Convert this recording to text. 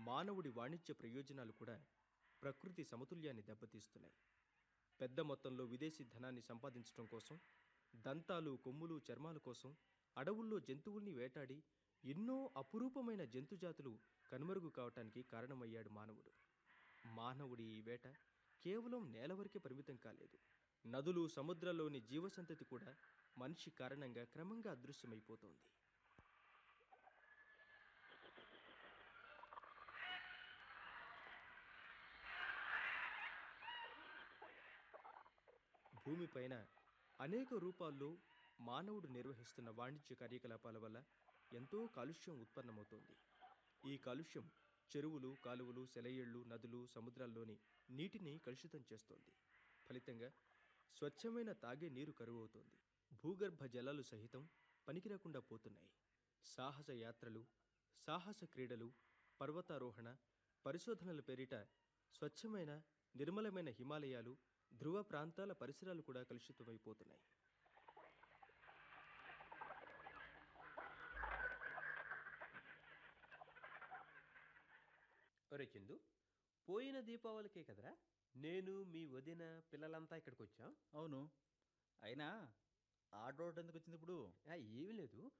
మానవుడి వాణిజ్య ప్రయోజనాలు కూడా ప్రకృతి సమతుల్యాన్ని దెబ్బతీస్తున్నాయి పెద్ద మొత్తంలో విదేశీ ధనాన్ని సంపాదించడం కోసం దంతాలు కొమ్ములు చర్మాల కోసం అడవుల్లో జంతువుల్ని వేటాడి ఎన్నో అపురూపమైన జంతుజాతులు కనుమరుగు కావటానికి కారణమయ్యాడు మానవుడు మానవుడి ఈ వేట కేవలం నేల వరకే పరిమితం కాలేదు నదులు సముద్రాల్లోని జీవసంతతి కూడా మనిషి కారణంగా క్రమంగా అదృశ్యమైపోతోంది భూమిపైన అనేక రూపాల్లో మానవుడు నిర్వహిస్తున్న వాణిజ్య కార్యకలాపాల వల్ల ఎంతో కాలుష్యం ఉత్పన్నమవుతోంది ఈ కాలుష్యం చెరువులు కాలువలు సెలయేళ్లు నదులు సముద్రాల్లోని నీటిని కలుషితం చేస్తోంది ఫలితంగా స్వచ్ఛమైన తాగే నీరు కరువవుతోంది భూగర్భ జలాలు సహితం పనికిరాకుండా పోతున్నాయి సాహస యాత్రలు సాహస క్రీడలు పర్వతారోహణ పరిశోధనల పేరిట స్వచ్ఛమైన నిర్మలమైన హిమాలయాలు ధ్రువ ప్రాంతాల పరిసరాలు కూడా కలుషితమైపోతున్నాయి ఒరే చందు పోయిన దీపావళికే కదరా నేను మీ వదిన పిల్లలంతా ఇక్కడికి వచ్చాం అవును అయినా ఆ రోడ్ ఎందుకు వచ్చింది ఇప్పుడు ఆ, ఏమీ లేదు